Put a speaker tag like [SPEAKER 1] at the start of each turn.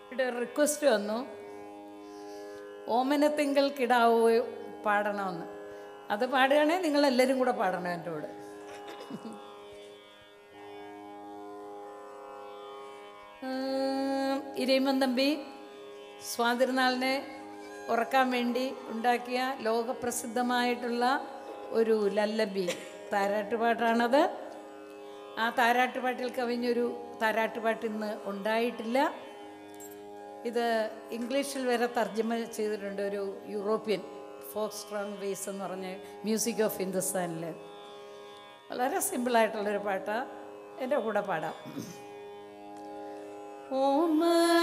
[SPEAKER 1] ഇവിടെ ഒരു റിക്വസ്റ്റ് വന്നു ഓമനത്തിങ്കൽ കിടാവോ പാടണമെന്ന് അത് പാടുകയാണെങ്കിൽ നിങ്ങൾ എല്ലാവരും കൂടെ പാടണം എൻ്റെ കൂടെ ഇരയിമൻ തമ്പി സ്വാതിരുനാളിനെ ഉറക്കാൻ വേണ്ടി ഉണ്ടാക്കിയ ലോകപ്രസിദ്ധമായിട്ടുള്ള ഒരു ലല്ലബി താരാട്ടുപാട്ടാണത് ആ താരാട്ടുപാട്ടിൽ കവിഞ്ഞൊരു താരാട്ടുപാട്ട് ഇന്ന് ഉണ്ടായിട്ടില്ല ഇത് ഇംഗ്ലീഷിൽ വരെ തർജ്ജമ ചെയ്തിട്ടുണ്ട് ഒരു യൂറോപ്യൻ ഫോക്ക് സ്ട്രോങ് വേസ് എന്ന് പറഞ്ഞ മ്യൂസിക് ഓഫ് ഹിന്ദുസ്ഥാനിൽ വളരെ സിമ്പിളായിട്ടുള്ളൊരു പാട്ടാണ് എൻ്റെ കൂടെ പാടാം ഓമന